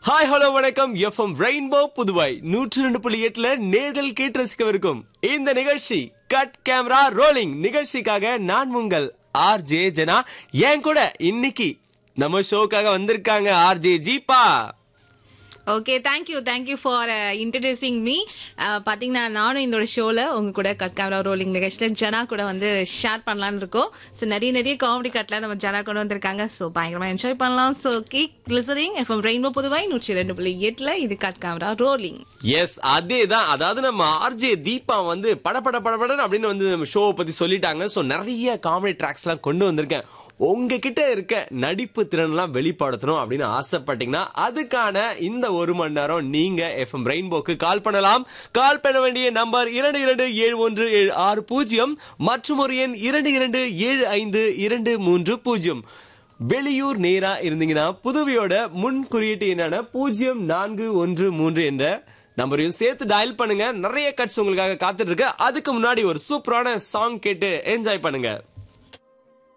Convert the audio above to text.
hi hello வணக்கம் FM rainbow Puduvai நூற்றி ரெண்டு புள்ளி எட்டுல நேர்கள் கேட்டு ரசிக்கவிருக்கும் இந்த நிகழ்ச்சி கட் கேமரா ரோலிங் நிகழ்ச்சிக்காக நான் உங்கள் ஆர் ஜே ஜனா என் கூட இன்னைக்கு நம்ம ஷோக்காக வந்திருக்காங்க R J Jeeba okay thank you thank you for introducing me பார்த்தீங்கன்னா நானும் இந்த ஒரு ஷோவில் உங்க கூட கட் கேமரா ரோலிங் நிகழ்ச்சியில் ஜனா கூட வந்து ஷேர் பண்ணலான்னு இருக்கோம் ஸோ நிறைய நிறைய காமெடி கட்லாம் நம்ம ஜனா கொண்டு வந்திருக்காங்க ஸோ பயங்கரமாக என்ஜாய் பண்ணலாம் so keep listening FM rainbow Puduvai நூற்றி ரெண்டு புள்ளி எட்டில் இது கட் கேமரா ரோலிங் எஸ் அதேதான் அதாவது நம்ம ஆர்ஜே தீபா வந்து படபட படபடன்னு அப்படின்னு வந்து நம்ம ஷோவை பத்தி சொல்லிட்டாங்க சோ நிறைய காமெடி ட்ராக்ஸ் எல்லாம் கொண்டு வந்திருக்கேன் உங்ககிட்ட இருக்க நடிப்பு திறன்லாம் வெளிப்படுத்தணும் அப்படின்னு ஆசைப்பட்டீங்கன்னா அதுக்கான இந்த ஒரு மணி நேரம் நீங்க எஃப்எம் ரெயின்போக்கு கால் பண்ணலாம் கால் பண்ண வேண்டிய நம்பர் இரண்டு இரண்டு ஏழு ஒன்று ஏழு ஆறு பூஜ்ஜியம் மற்றும் ஒரு எண் இரண்டு இரண்டு ஏழு ஐந்து இரண்டு மூன்று பூஜ்ஜியம் வெளியூர் நேரா இருந்தீங்கன்னா புதுவையோட முன் குறியீட்டு என்னன்னா பூஜ்ஜியம் நான்கு ஒன்று மூன்று என்ற நம்பரையும் சேர்த்து டயல் பண்ணுங்க நிறைய கட்ஸ் உங்களுக்காக காத்துட்டு இருக்கு அதுக்கு முன்னாடி ஒரு சூப்பரான சாங் கேட்டு என்ஜாய் பண்ணுங்க